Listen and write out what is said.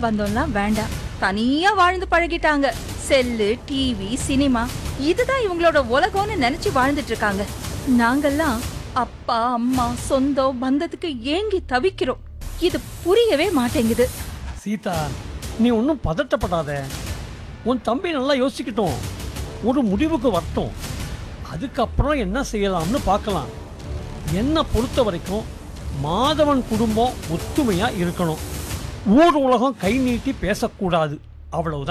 பந்தம்லாம் வேண்டாம் தனியா வாழ்ந்து பழகிட்டாங்க செல்லு டிவி சினிமா இதுதான் இவங்களோட உலகம்னு நினைச்சு வாழ்ந்துட்டு இருக்காங்க நாங்கெல்லாம் அப்பா அம்மா சொந்தம் பந்தத்துக்கு ஏங்கி தவிக்கிறோம் இது புரியவே மாட்டேங்குது சீதா நீ ஒன்றும் பதட்டப்படாத உன் தம்பி நல்லா யோசிக்கட்டும் ஒரு முடிவுக்கு வரட்டும் அதுக்கப்புறம் என்ன செய்யலாம்னு பார்க்கலாம் என்னை பொறுத்த வரைக்கும் மாதவன் குடும்பம் ஒத்துமையாக இருக்கணும் ஊர் உலகம் கை நீட்டி பேசக்கூடாது அவ்வளவுதான்